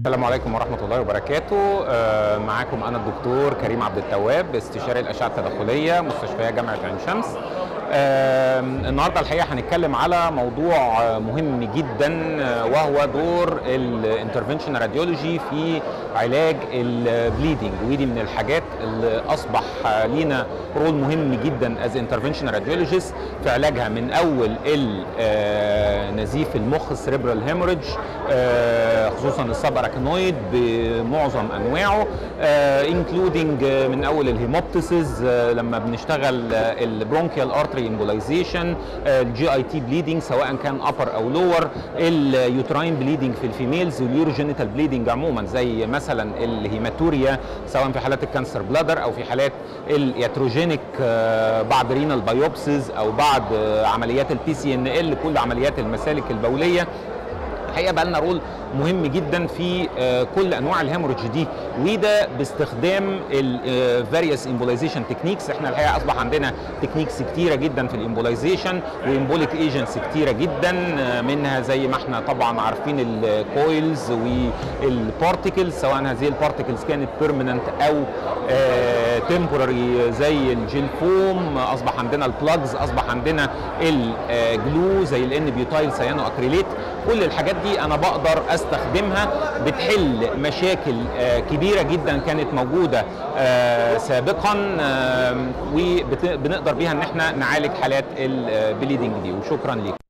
السلام عليكم ورحمة الله وبركاته آه، معاكم أنا الدكتور كريم عبد التواب استشاري الأشعة التداخلية مستشفية جامعة عين شمس آه، النهارده الحقيقه هنتكلم على موضوع آه، مهم جدا آه، وهو دور الانترفنشن راديولوجي في علاج البليدنج ودي من الحاجات اللي اصبح آه، لينا رول مهم جدا از انترفنشن راديولوجيست في علاجها من اول ال- آه، نزيف المخ سريبرال هيموريدج خصوصا السب اراكنويد بمعظم انواعه انكلودنج من اول الهيموبتسز لما بنشتغل البرونكيال ارتري امبولايزيشن الجي اي تي بليدنج سواء كان ابر او لور اليوتراين بليدنج في الفيميلز واليوروجينيتال بليدنج عموما زي مثلا الهيماتوريا سواء في حالات الكانسر بلادر او في حالات الياتروجينيك آه، بعد رينال بايوبسيز او بعد آه، عمليات البي سي ان ال كل عمليات المسالك البوليه الحقيقه بقى لنا رول مهم جدا في آه، كل انواع الهيموريدج دي وده باستخدام الفاريوس امبولايزيشن تكنيكس احنا الحقيقه اصبح عندنا تكنيكس كتيره جدا في الامبولايزيشن وامبوليك ايجنتس كتيره جدا آه، منها زي ما احنا طبعا عارفين الكويلز والبارتيكلز سواء هذه البارتيكلز كانت بيرمننت او تمبوراري زي الجيل فوم اصبح عندنا البلاجز اصبح عندنا الجلو زي الان بيوتايل سيانو اكريليت كل الحاجات دي انا بقدر استخدمها بتحل مشاكل آه، كبيره جدا كانت موجوده آه، سابقا آه، وبنقدر بيها ان احنا نعالج حالات البليدنج دي وشكرا ليك